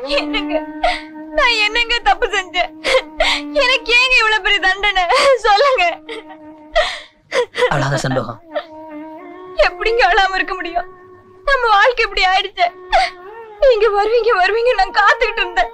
என்னங்க நான் என்னங்க தப்பு செஞ்சேன் எனக்கு ஏங்க இவ்வளவு பெரிய தண்டனை சொல்லுங்க அழாத சண்முகம் எப்படிங்க அழாம இருக்க முடியும் நம்ம வாழ்க்கை இப்படி ஆயிடுச்சு நீங்க வருவீங்க வருவீங்க நான் காத்துக்கிட்டு இருந்தேன்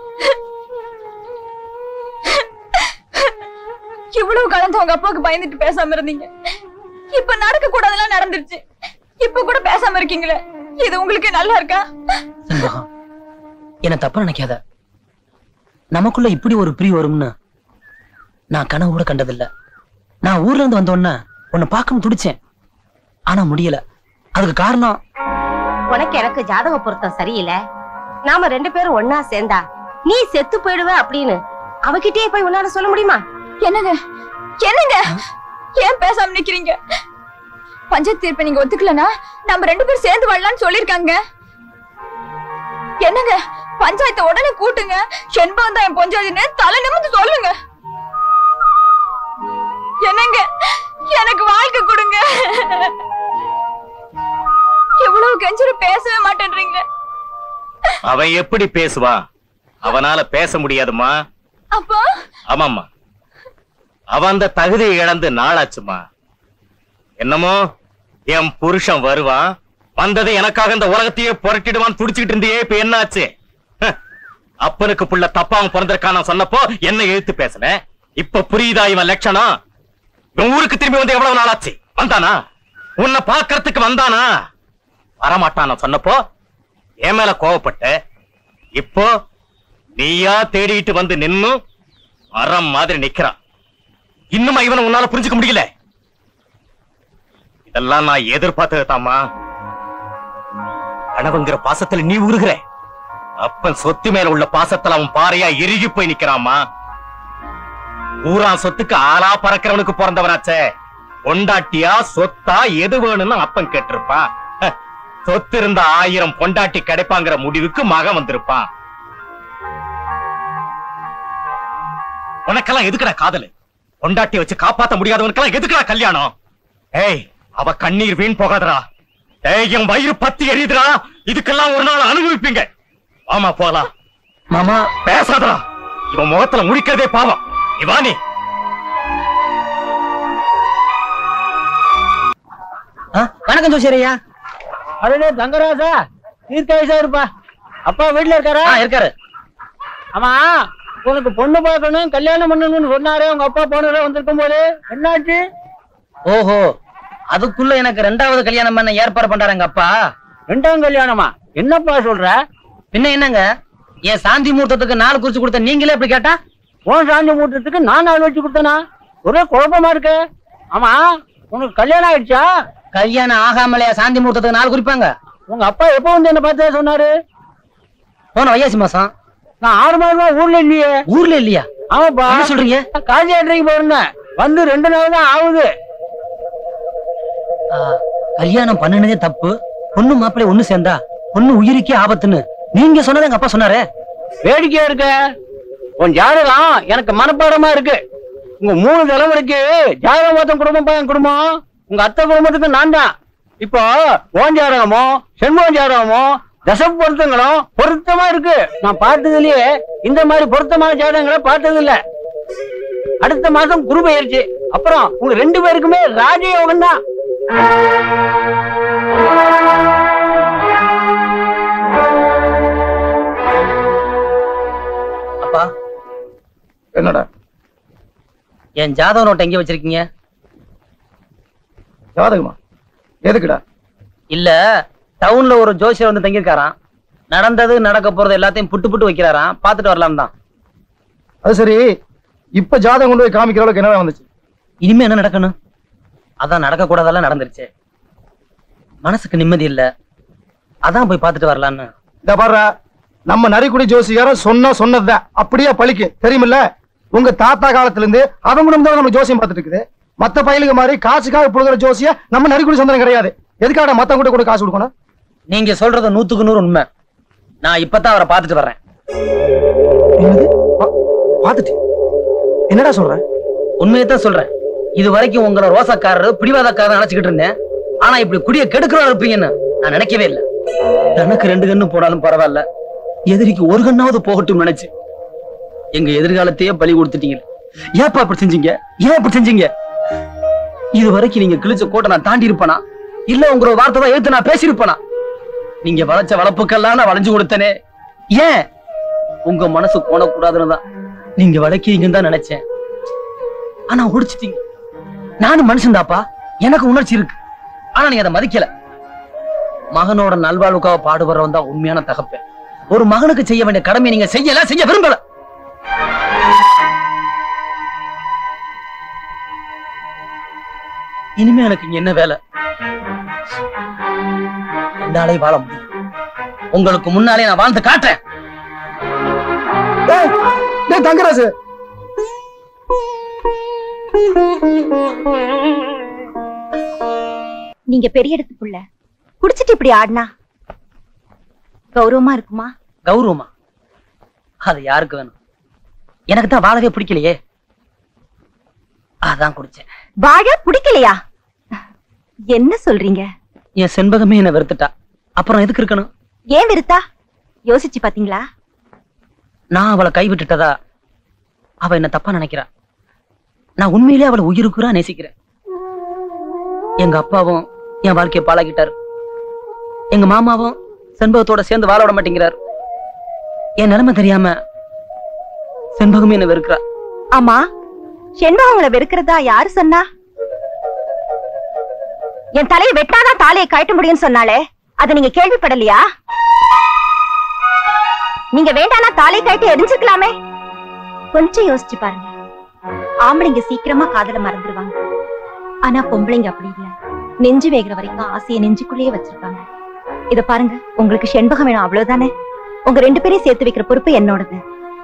இவ்வளவு கலந்து உங்க அப்பாவுக்கு பயந்துட்டு பேசாம இருந்தீங்க இப்ப நடக்க கூடாதெல்லாம் நடந்துருச்சு இப்ப கூட பேசாம இருக்கீங்களே இது உங்களுக்கு நல்லா இருக்கா சண்முகம் என்ன தப்பா நினைக்காத நமக்குள்ள இப்படி ஒரு பிரி வரும்னு நான் கனவு கூட கண்டதில்ல நான் ஊர்ல இருந்து வந்தோன்னே உன்னை பார்க்கணும் துடிச்சேன் ஆனா முடியல அதுக்கு காரணம் உனக்கு எனக்கு ஜாதக பொருத்தம் சரியில்லை நாம ரெண்டு பேரும் ஒன்னா சேர்ந்தா நீ செத்து போயிடுவ அப்படின்னு அவகிட்டயே போய் உன்னால சொல்ல முடியுமா என்னங்க என்னங்க ஏன் பேசாம நிக்கிறீங்க பஞ்சாயத்து தீர்ப்பை நீங்க ஒத்துக்கலனா நம்ம ரெண்டு பேரும் சேர்ந்து வாழலாம்னு சொல்லிருக்காங்க என்னங்க பஞ்சாயத்தை உடனே கூட்டுங்க செண்பகம் தான் என் பொஞ்சாதின்னு தலை நிமிர்ந்து சொல்லுங்க என்னங்க எனக்கு வாழ்க்கை கொடுங்க எவ்வளவு கெஞ்சரும் பேசவே மாட்டேன்றீங்க அவன் எப்படி பேசுவான் அவனால பேச முடியாதுமா அப்போ ஆமாம்மா அவன் அந்த தகுதியை இழந்து நாளாச்சுமா என்னமோ என் புருஷன் வருவான் வந்தது எனக்காக இந்த உலகத்தையே புரட்டிடுவான் துடிச்சுக்கிட்டு இருந்தியே இப்ப என்ன ஆச்சு ஹ். அப்பனுக்கு புள்ள தப்பாம பிறந்திருக்கான சொன்னப்போ என்ன எழுத்து பேசல இப்ப புரியுதா இவன் லட்சணம் இவன் ஊருக்கு திரும்பி வந்து எவ்வளவு நாளாச்சு வந்தானா உன்னை பாக்குறதுக்கு வந்தானா வரமாட்டான சொன்னப்போ என் மேல கோவப்பட்ட இப்போ நீயா தேடிட்டு வந்து நின்னு மரம் மாதிரி நிக்கிறான் இன்னும் இவனை உன்னால புரிஞ்சுக்க முடியல இதெல்லாம் நான் எதிர்பார்த்தது தாமா கனவுங்கிற பாசத்துல நீ உருகுற அப்பன் சொத்து மேல உள்ள பாசத்துல அவன் பாறையா இறுகி போய் நிக்கிறாமா ஊரா சொத்துக்கு ஆளா பறக்கிறவனுக்கு பிறந்தவனாச்சே பொண்டாட்டியா சொத்தா எது வேணும்னு அப்பன் கேட்டிருப்பான் ஹ, சொத்து இருந்த ஆயிரம் பொண்டாட்டி கிடைப்பாங்கிற முடிவுக்கு மகன் வந்திருப்பான் உனக்கெல்லாம் எதுக்குடா காதலு பொண்டாட்டி வச்சு காப்பாத்த முடியாதவனுக்கெல்லாம் எதுக்குடா கல்யாணம் ஏய் அவ கண்ணீர் வீண் போகாதடா ஏய் என் வயிறு பத்தி எரியுதுடா இதுக்கெல்லாம் ஒரு நாள் அனுபவிப்பீங்க ஆமா போலாம் மாமா பேசாதடா இவன் முகத்துல முடிக்கிறதே பாவம் இவானி ஆ, வணக்கம் ஜோசியரையா அடடே தங்கராஜா தீர்க்காயுசா இருப்பா அப்பா வீட்டுல இருக்காரா ஆ இருக்காரு ஆமா உனக்கு பொண்ணு பார்க்கணும் கல்யாணம் பண்ணணும்னு சொன்னாரே உங்க அப்பா போனதே வந்திருக்கும் போது என்னாச்சு ஓஹோ அதுக்குள்ள எனக்கு ரெண்டாவது கல்யாணம் பண்ண ஏற்பாடு பண்றாரு எங்க அப்பா ரெண்டாம் கல்யாணமா என்னப்பா சொல்ற பின்ன என்னங்க என் சாந்தி முகூர்த்தத்துக்கு நாள் குறிச்சு கொடுத்த நீங்களே இப்படி கேட்டா உன் சாந்தி மூட்டத்துக்கு நான் நாள் வச்சு கொடுத்தனா ஒரே குழப்பமா இருக்க ஆமா உனக்கு கல்யாணம் ஆயிடுச்சா கல்யாணம் ஆகாமலையா சாந்தி முகூர்த்தத்துக்கு நாள் குறிப்பாங்க உங்க அப்பா எப்போ வந்து என்ன பார்த்தே சொன்னாரு போன வையாசி மாசம் நான் ஆறு மாதமா ஊர்ல இல்லையே ஊர்ல இல்லையா ஆமாப்பா என்ன சொல்றீங்க காசி ஆட்டைக்கு போயிருந்தேன் வந்து ரெண்டு நாள் தான் ஆகுது ஆ, கல்யாணம் பண்ணுனதே தப்பு பொண்ணு மாப்பிள்ளை ஒண்ணு சேர்ந்தா பொண்ணு உயிருக்கே ஆபத்துன்னு நீங்க சொன்னது எங்க அப்பா சொன்னாரே வேடிக்கையா இருக்க உன் ஜாதகம் எனக்கு மனப்பாடமா இருக்கு உங்க மூணு தலைமுறைக்கு ஜாதகம் மொத்தம் குடும்பம் பையன் குடும்பம் உங்க அத்தை குடும்பத்துக்கு நான் தான் இப்போ ஓன் ஜாதகமோ செண்போன் ஜாதகமோ தச பொருத்தங்களும் பொருத்தமா இருக்கு நான் பார்த்ததுலயே இந்த மாதிரி பொருத்தமான ஜாதகங்களை பார்த்தது இல்ல அடுத்த மாசம் குரு பெயர்ச்சி அப்புறம் உங்க ரெண்டு பேருக்குமே ராஜயோகம் தான் அப்பா என்னடா என் ஜாதக நோட்டை எங்க வச்சிருக்கீங்க ஜாதகமா எதுக்குடா இல்ல டவுன்ல ஒரு ஜோசியர் வந்து தங்கியிருக்காராம் நடந்தது நடக்க போறது எல்லாத்தையும் புட்டு புட்டு வைக்கிறாராம் பாத்துட்டு வரலாம் தான் அது சரி இப்ப ஜாதகம் கொண்டு போய் காமிக்கிற அளவுக்கு என்ன வந்துச்சு இனிமே என்ன நடக்கணும் அதான் நடக்க கூடாதெல்லாம் நடந்துருச்சு மனசுக்கு நிம்மதி இல்ல அதான் போய் பார்த்துட்டு வரலான்னு இந்த பாரு நம்ம நரிக்குடி ஜோசிகாரன் சொன்னா சொன்னதுதான் அப்படியே பழிக்கும் தெரியுமில்ல உங்க தாத்தா காலத்துல இருந்து அவங்க குடும்பம் தான் நம்ம ஜோசியம் பார்த்துட்டு இருக்குது மத்த பயிலுக்கு மாதிரி காசுக்காக புழுகிற ஜோசிய நம்ம நரிக்குடி சொந்தம் கிடையாது எதுக்காக மத்தவங்க கூட கூட காசு கொடுக்கணும் நீங்க சொல்றது நூத்துக்கு நூறு உண்மை நான் இப்பதான் அவரை பார்த்துட்டு வர்றேன் என்னது பா- பார்த்துட்டு என்னடா சொல்ற உண்மையை தான் சொல்றேன் இது வரைக்கும் உங்களை ரோசக்காரரு பிடிவாதக்காரர் நினைச்சுக்கிட்டு இருந்தேன் ஆனா இப்படி குடிய கெடுக்கிறோம் இருப்பீங்கன்னு நான் நினைக்கவே இல்லை எனக்கு ரெண்டு கண்ணு போனாலும் பரவாயில்ல எதிரிக்கு ஒரு கண்ணாவது போகட்டும் நினைச்சு எங்க எதிர்காலத்தையே பலி கொடுத்துட்டீங்களே ஏப்பா இப்படி செஞ்சீங்க ஏன் இப்படி செஞ்சீங்க இது வரைக்கும் நீங்க கிழிச்ச கோட்டை நான் தாண்டி இருப்பேனா இல்ல உங்களோட வார்த்தை தான் எடுத்து நான் பேசியிருப்பேனா நீங்க வளைச்ச வளப்புக்கெல்லாம் நான் வளைஞ்சு கொடுத்தனே ஏன் உங்க மனசு கோணக்கூடாதுன்னு தான் நீங்க வளைக்கீங்கன்னு தான் நினைச்சேன் ஆனா ஒடிச்சிட்டீங்க நானும் மனுஷன்தாப்பா எனக்கு உணர்ச்சி இருக்கு ஆனா நீங்க அதை மதிக்கல மகனோட நல்வாழ்வுக்காக பாடுபடுறவன் தான் உண்மையான தகப்பேன் ஒரு மகனுக்கு செய்ய வேண்டிய கடமை நீங்க செய்யல செய்ய விரும்பல இனிமே எனக்கு இங்க என்ன வேலை என்னாலே வாழ முடியும் உங்களுக்கு முன்னாலே நான் வாழ்ந்து காட்டுறேன் டேய், டேய் தங்கராசு நீங்க பெரிய இடத்து புள்ள குடிச்சிட்டு இப்படி ஆடினா கௌரவமா இருக்குமா கௌரவமா அது யாருக்கு வேணும் எனக்கு தான் வாழவே பிடிக்கலையே அதான் குடிச்சேன் வாழ பிடிக்கலையா என்ன சொல்றீங்க என் செண்பகமே என்ன வெறுத்துட்டா அப்புறம் எதுக்கு இருக்கணும் ஏன் விருத்தா யோசிச்சு பாத்தீங்களா நான் அவளை கைவிட்டுட்டதா அவ என்ன தப்பா நினைக்கிறா நான் உண்மையிலே அவளை உயிருக்குறா நேசிக்கிறேன் எங்க அப்பாவும் என் வாழ்க்கையை பாழாக்கிட்டாரு எங்க மாமாவும் செண்பகத்தோட சேர்ந்து வாழ விட மாட்டேங்கிறார் என் நிலைமை தெரியாம செண்பகமே என்ன வெறுக்கிறா ஆமா செண்பகம் உங்களை வெறுக்கிறதா யாரு சொன்னா என் தலையை வெட்டாதான் தாலியை கழட்ட முடியும்னு சொன்னாலே அதை நீங்க கேள்விப்படலையா நீங்க வேண்டானா தாலியை கழட்டி எரிஞ்சுக்கலாமே கொஞ்சம் யோசிச்சு பாருங்க ஆம்பளைங்க சீக்கிரமா காதல மறந்துடுவாங்க ஆனா பொம்பளைங்க அப்படி இல்ல நெஞ்சு வேகிற வரைக்கும் ஆசையை நெஞ்சுக்குள்ளேயே வச்சிருப்பாங்க இத பாருங்க உங்களுக்கு செண்பகம் வேணும் அவ்வளவுதானே உங்க ரெண்டு பேரையும் சேர்த்து வைக்கிற பொறுப்பு என்னோடது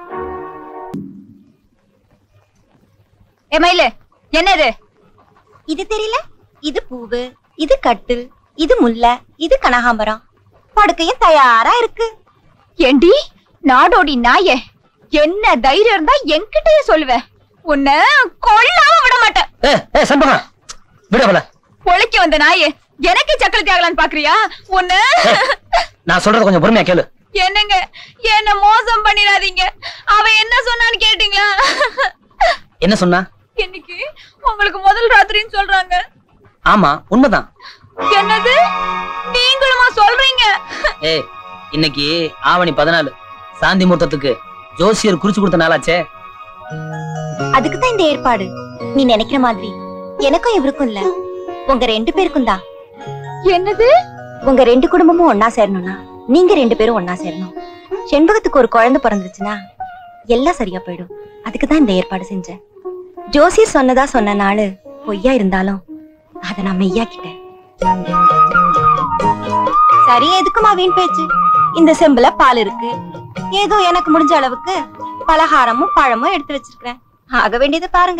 ஏ மயிலு என்னது இது தெரியல இது பூவு இது கட்டில் இது முல்லை இது கனகாம்பரம் படுக்கையும் தயாரா இருக்கு ஏண்டி நாடோடி நாயே என்ன தைரியம் இருந்தா என்கிட்டயே சொல்லுவேன் உன்னை கொல்லாம விட மாட்டேன் ஏ ஏ செண்பகம் விட அவளை பொழைக்க வந்த நாயே எனக்கு சக்கரத்தி ஆகலான்னு பாக்குறியா உன்னை நான் சொல்றத கொஞ்சம் பொறுமையா கேளு என்னங்க என்ன மோசம் பண்ணிடாதீங்க அவ என்ன சொன்னான்னு கேட்டீங்களா என்ன சொன்னா இன்னைக்கு உங்களுக்கு முதல் ராத்திரின்னு சொல்றாங்க ஆமா உண்மைதான் என்னது நீங்களுமா சொல்றீங்க ஏய் இன்னைக்கு ஆவணி பதினாலு சாந்தி முகூர்த்தத்துக்கு ஜோசியர் குறிச்சு கொடுத்த நாளாச்சே அதுக்கு தான் இந்த ஏற்பாடு நீ நினைக்கிற மாதிரி எனக்கும் இவருக்கும் இல்ல உங்க ரெண்டு பேருக்கும் தான் என்னது உங்க ரெண்டு குடும்பமும் ஒன்னா சேரணும்னா நீங்க ரெண்டு பேரும் ஒன்னா சேரணும் செண்பகத்துக்கு ஒரு குழந்தை பிறந்துருச்சுன்னா எல்லாம் சரியா போயிடும் அதுக்கு தான் இந்த ஏற்பாடு செஞ்சேன் ஜோசியர் சொன்னதா சொன்ன நாளு பொய்யா இருந்தாலும் அதை நான் மெய்யாக்கிட்டேன் சரி எதுக்குமா வீண் பேச்சு இந்த செம்புல பால் இருக்கு ஏதோ எனக்கு முடிஞ்ச அளவுக்கு பலகாரமும் பழமும் எடுத்து வச்சிருக்கிறேன் ஆக வேண்டியதை பாருங்க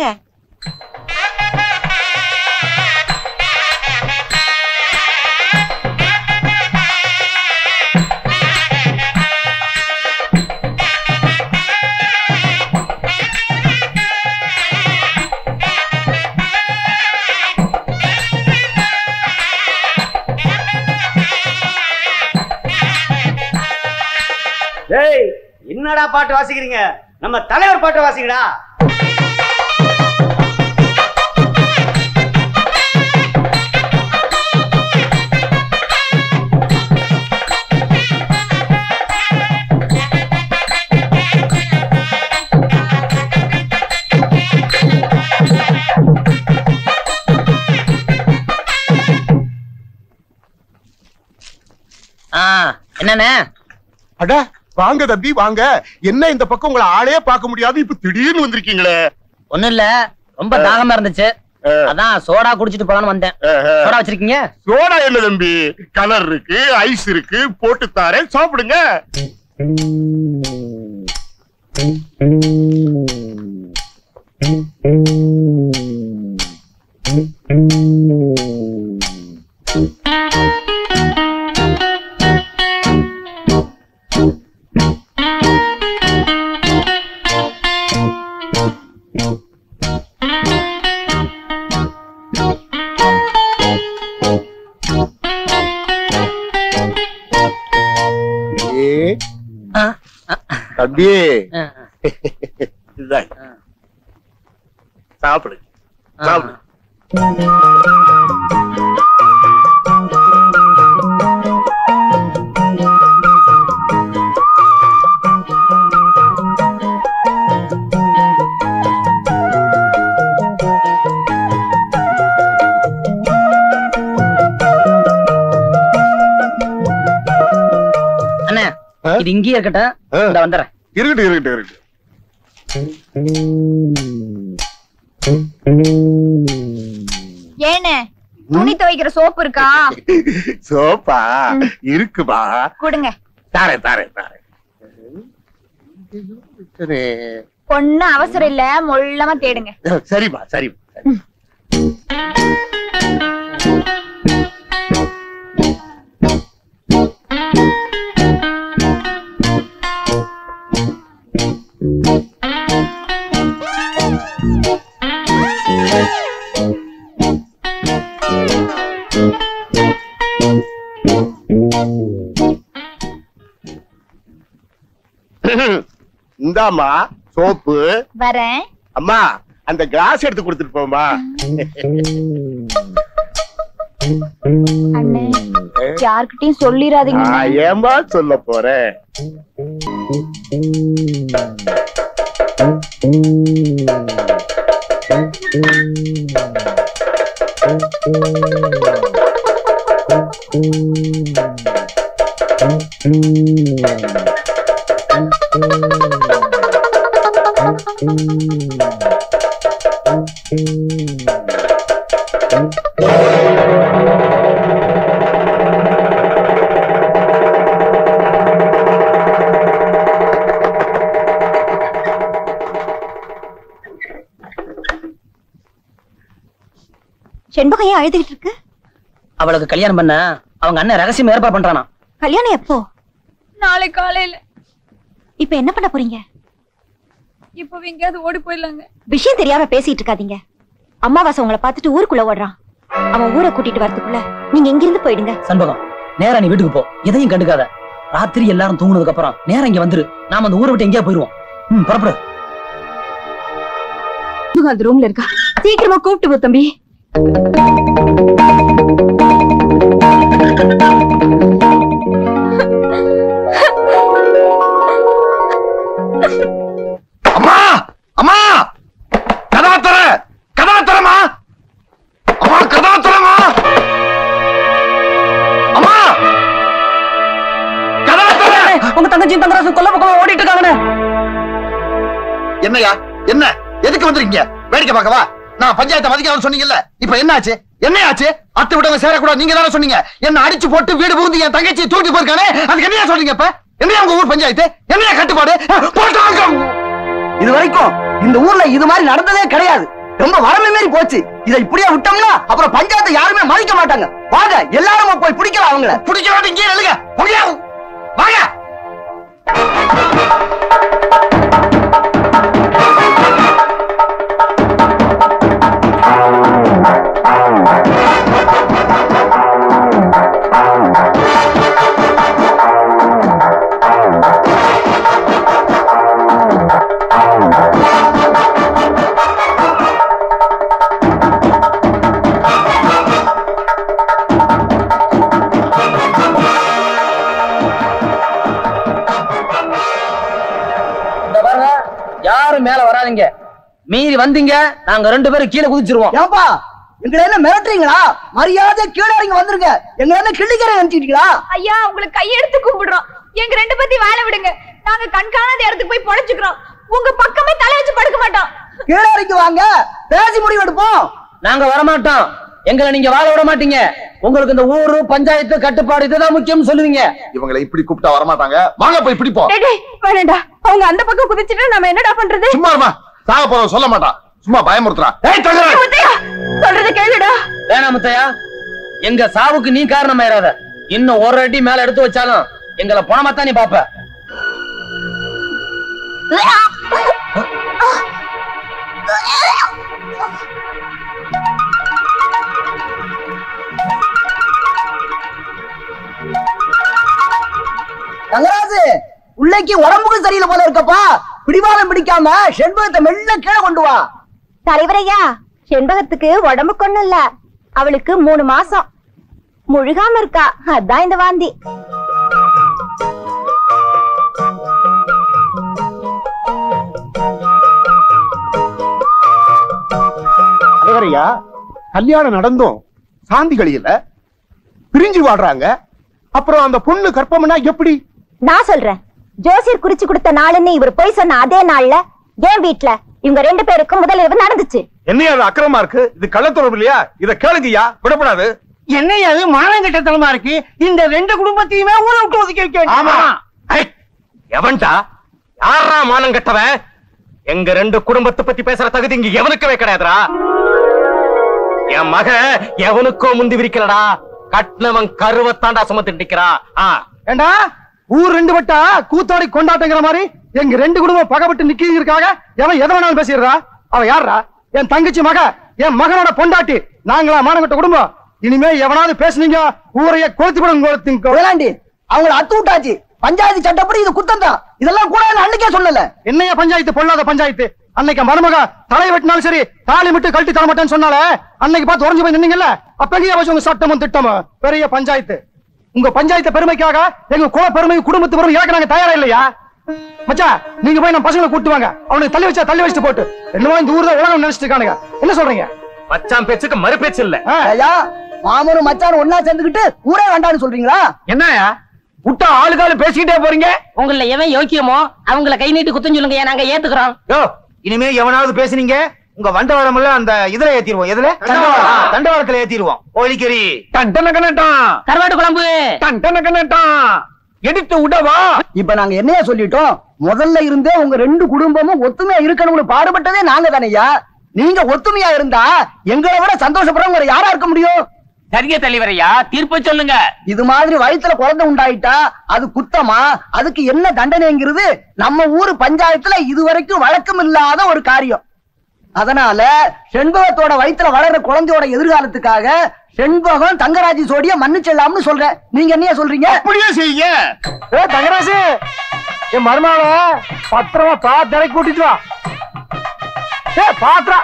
டேய் என்னடா பாட்டு வாசிக்கிறீங்க நம்ம தலைவர் பாட்டு வாசிங்கடா ஆ என்னண்ணே அட வாங்க தம்பி வாங்க என்ன இந்த பக்கம் உங்களை ஆளே பார்க்க முடியாது இப்ப திடீர்னு வந்திருக்கீங்களே ஒண்ணும் இல்ல ரொம்ப தாகமா இருந்துச்சு அதான் சோடா குடிச்சிட்டு போலான்னு வந்தேன் சோடா வச்சிருக்கீங்க சோடா என்ன தம்பி கலர் இருக்கு ஐஸ் இருக்கு போட்டு தாரேன் சாப்பிடுங்க ஆ, தம்பி ஆ, இந்தாங்க. ஆ. சாப்பிடு ஆ. சாப்பிடு அண்ணே ஆ? இது இங்கேயே இருக்கட்டும் ஆ. இந்த வந்துடுறேன் இருக்கட்டும் இருக்கட்டும் இருக்கட்டும் ஏனே துணி துவைக்கிற சோப்பு இருக்கா சோப்பா இருக்குமா கொடுங்க தாரேன் தாரேன் தாரேன் சரி. ஒண்ணும் அவசரம் இல்ல மொள்ளமா தேடுங்க சரிம்மா சரிம்மா சரி. இந்தாம்மா சோப்பு வரேன் அம்மா அந்த கிளாஸ் எடுத்து கொடுத்துட்டு போமா அண்ணே யார்கிட்டயும் சொல்லிடாதீங்க நான் ஏமா சொல்ல போறேன் செண்பகம் ஏன் அழுதுகிட்டு இருக்கு அவளுக்கு கல்யாணம் பண்ண அவங்க அண்ணன் ரகசியம் ஏற்பாடு பண்றானா கல்யாணம் எப்போ நாளை காலையில இப்ப என்ன பண்ண போறீங்க இப்ப எங்கேயாவது ஓடி போயிடலாங்க விஷயம் தெரியாம பேசிட்டு இருக்காதீங்க அம்மாவாசை உங்களை பார்த்துட்டு ஊருக்குள்ள ஓடுறான் அவன் ஊரை கூட்டிட்டு வரதுக்குள்ள நீங்க இங்கிருந்து போயிடுங்க சண்பகம் நேரா நீ வீட்டுக்கு போ எதையும் கண்டுக்காத ராத்திரி எல்லாரும் தூங்குனதுக்கு அப்புறம் நேரா இங்க வந்துரு நாம அந்த ஊரை விட்டு எங்கேயா போயிருவோம் ம் புறப்படு அந்த ரூம்ல இருக்கா சீக்கிரமா கூப்பிட்டு போ தம்பி அம்மா அம்மா கதாத்தர கதாத்தரமா அம்மா கதாத்தரமா அம்மா கதாத்தர உங்க தங்கச்சி தங்கராசு கொல்ல பக்கம் ஓடிட்டு இருக்காங்கண்ணே என்னையா என்ன எதுக்கு வந்திருக்கீங்க வேடிக்கை பார்க்கவா நான் பஞ்சாயத்தை மதிக்காம சொன்னீங்கல்ல இப்ப என்னாச்சு என்னையாச்சு அத்தை விட்டவங்க சேரக்கூடாது நீங்க தானே சொன்னீங்க என்ன அடிச்சு போட்டு வீடு புகுந்து என் தங்கச்சி தூக்கி போயிருக்கானே அதுக்கு என்னையா சொல்றீங்க இப்ப என்னையா உங்க ஊர் பஞ்சாயத்து என்னையா கட்டுப்பாடு போட்டாங்க இது வரைக்கும் இந்த ஊர்ல இது மாதிரி நடந்ததே கிடையாது ரொம்ப வரமே மாரி போச்சு இதை இப்படியே விட்டோம்னா அப்புறம் பஞ்சாயத்தை யாருமே மதிக்க மாட்டாங்க வாங்க எல்லாரும் போய் பிடிக்கலாம் அவங்கள பிடிக்க வேண்டிய இங்கே எழுங்க முடியாது வாங்க இந்த பாருங்க யாரும் மேல வராதீங்க மீறி வந்தீங்க நாங்க ரெண்டு பேரும் கீழே குதிச்சிருவோம் ஏன்பா எங்களை என்ன மிரட்டுறீங்களா மரியாதை கீழே இறங்கி வந்துருங்க எங்களை என்ன கிள்ளிக்கிற நினைச்சிட்டீங்களா ஐயா உங்களுக்கு கையெடுத்து கும்பிடுறோம் எங்க ரெண்டு பத்தி வேலை விடுங்க நாங்க கண்காணாத இடத்துக்கு போய் பொழைச்சுக்கிறோம் உங்க பக்கமே தலை வச்சு படுக்க மாட்டோம் கீழே இறங்கி வாங்க பேசி முடிவு எடுப்போம் நாங்க வரமாட்டோம் எங்களை நீங்க வாழ விட மாட்டீங்க உங்களுக்கு இந்த ஊரு பஞ்சாயத்து கட்டுப்பாடு இதுதான் முக்கியம் சொல்லுவீங்க இவங்களை இப்படி கூப்பிட்டா வரமாட்டாங்க வாங்க போய் பிடிப்போம் டேய், டேய், வேணாம்டா அவங்க அந்த பக்கம் குதிச்சுட்டு நம்ம என்னடா பண்றது சும்மா இருமா சாக போறவ சொல்ல மாட்டான் சும்மா பயமுறுத்துறான் ஏய் தங்கரா முத்தையா, சொல்றது கேளுடா வேணாம் முத்தையா எங்க சாவுக்கு நீ காரணமாயிராத இன்னும் ஒரு அடி மேல எடுத்து வச்சாலும் எங்களை பணமாத்தான் நீ பாப்ப தங்கராஜு பிள்ளைக்கு உடம்புக்கு சரியில்லை போல இருக்கப்பா பிடிவாதம் பிடிக்காம செண்பகத்தை மெல்ல கீழே கொண்டு வா தலைவரையா செண்பகத்துக்கு உடம்பு கொண்ணும் இல்ல அவளுக்கு மூணு மாசம் முழுகாம இருக்கா அதான் இந்த வாந்தி தலைவரையா கல்யாணம் நடந்தும் சாந்தி கழியல பிரிஞ்சு வாடுறாங்க அப்புறம் அந்த பொண்ணு கற்பம்னா எப்படி நான் சொல்றேன் ஜோசியர் குறிச்சு கொடுத்த நாளுன்னு இவர் போய் சொன்ன அதே நாள்ல என் வீட்ல இவங்க ரெண்டு பேருக்கும் முதல் இரவு நடந்துச்சு என்னையா அது அக்கிரமா இருக்கு இது கள்ளத்தொடர்பு இல்லையா இத கேளுங்கய்யா விடப்படாது என்னையா அது மானங்கட்டத்தனமா இருக்கு இந்த ரெண்டு குடும்பத்தையுமே ஊரை விட்டு ஒதுக்கி வைக்க ஆமா. ஐ, எவன்டா யாரா மானம் கெட்டவன் எங்க ரெண்டு குடும்பத்தை பத்தி பேசுற தகுதி இங்க எவனுக்கவே கிடையாதுடா என் மக எவனுக்கோ முந்தி விரிக்கலடா கட்டினவன் கருவத்தாண்டா சுமந்து நிக்கிறா ஆ ஏண்டா ஊர் ரெண்டு வட்டா கூத்தாடி கொண்டாட்டங்கிற மாதிரி எங்க ரெண்டு குடும்பம் பகப்பட்டு நிக்கிறதுக்காக எவன் எதை வேணாலும் பேசிடுறா அவ யாரா என் தங்கச்சி மக என் மகனோட பொண்டாட்டி நாங்களா மானகட்ட குடும்பம் இனிமே எவனாவது பேசுனீங்க ஊரைய கொளுத்தி விடும் கொளுத்திங்க வேளாண்டி அவங்கள அத்து விட்டாச்சு பஞ்சாயத்து சட்டப்படி இது குத்தம் தான் இதெல்லாம் கூட நான் அன்னைக்கே சொல்லல என்னைய பஞ்சாயத்து பொல்லாத பஞ்சாயத்து அன்னைக்கு மருமக தலை வெட்டினாலும் சரி தாலி விட்டு கழட்டி தர மாட்டேன்னு சொன்னால அன்னைக்கு பார்த்து உறைஞ்சு போய் நின்னீங்கல்ல அப்ப எங்கேயா வச்சு உங்க சட்டமும் திட்டமும் பெரிய பஞ்சாயத்து உங்க பஞ்சாயத்து பெருமைக்காக எங்க குல பெருமை குடும்பத்து பெருமை இழக்க நாங்க தயாரா இல்லையா மச்சா நீங்க போய் நம்ம பசங்களை கூட்டு வாங்க அவனுக்கு தள்ளி வச்சா தள்ளி வச்சுட்டு போட்டு என்னமோ இந்த ஊர்ல உலகம் நினைச்சிட்டு இருக்கானுங்க என்ன சொல்றீங்க மச்சான் பேச்சுக்கு மறு பேச்சு இல்ல ஆ? ஐயா மாமனும் மச்சானும் ஒன்னா சேர்ந்துக்கிட்டு ஊரே வேண்டாம்னு சொல்றீங்களா என்னயா விட்டா ஆளுகாலு பேசிக்கிட்டே போறீங்க உங்கள எவன் யோக்கியமோ அவங்கள கை நீட்டி குத்தம் சொல்லுங்க நாங்க ஏத்துக்கிறோம் யோ இனிமே எவனாவது பேசுனீங்க உங்க வண்டவாளம் எல்லாம் அந்த இதுல ஏத்திடுவோம் எதுல தண்டவாளம் தண்டவாளத்துல ஏத்திடுவோம் ஒலிக்கரி டண்டன கண்ணட்டான் கருவாட்டு குழம்பு டண்டன கண்ணட்டான் எடுத்து விடவா இப்ப நாங்க என்னையா சொல்லிட்டோம் முதல்ல இருந்தே உங்க ரெண்டு குடும்பமும் ஒத்துமையா இருக்கணும்னு பாடுபட்டதே நாங்க தானையா நீங்க ஒத்துமையா இருந்தா எங்களை விட சந்தோஷப்படுறவங்க வேற யாரா இருக்க முடியும் சரிய தலைவரையா தீர்ப்ப சொல்லுங்க இது மாதிரி வயித்துல குழந்தை உண்டாயிட்டா அது குத்தமா அதுக்கு என்ன தண்டனைங்கிறது நம்ம ஊரு பஞ்சாயத்துல இதுவரைக்கும் வழக்கம் இல்லாத ஒரு காரியம் அதனால செண்பகத்தோட வயித்துல வளர்ற குழந்தையோட எதிர்காலத்துக்காக செண்பகம் தங்கராஜி சோடிய மன்னிச்சிடலாம்னு சொல்றேன் நீங்க என்னையா சொல்றீங்க அப்படியே செய்யுங்க ஏ தங்கராசு என் மருமாவ பத்திரமா பார்த்து இறக்கி கூட்டிட்டு வா ஏ பாத்திரா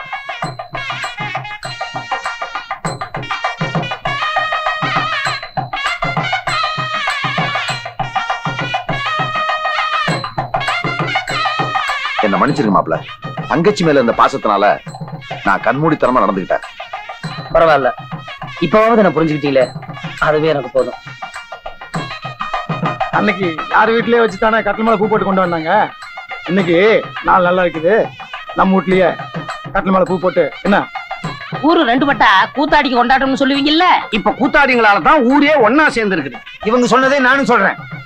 என்ன மன்னிச்சிருங்க மாப்ள தங்கச்சி மேல இருந்த பாசத்தினால நான் கண்மூடித்தனமா நடந்துகிட்டேன் பரவாயில்ல இப்பவாவது என்ன புரிஞ்சுக்கிட்டீங்களே அதுவே எனக்கு போதும் அன்னைக்கு யார் வீட்லயே வச்சு தானே கட்டில் மேல பூ போட்டு கொண்டு வந்தாங்க இன்னைக்கு நாள் நல்லா இருக்குது நம்ம வீட்லயே கட்டில் மேல பூ போட்டு என்ன ஊரு ரெண்டு பட்டா கூத்தாடிக்கு கொண்டாட்டம்னு சொல்லுவீங்கல்ல இப்ப கூத்தாடிங்களால தான் ஊரே ஒன்னா சேர்ந்து இருக்குது இவங்க சொன்னதே நானும் சொல்றேன்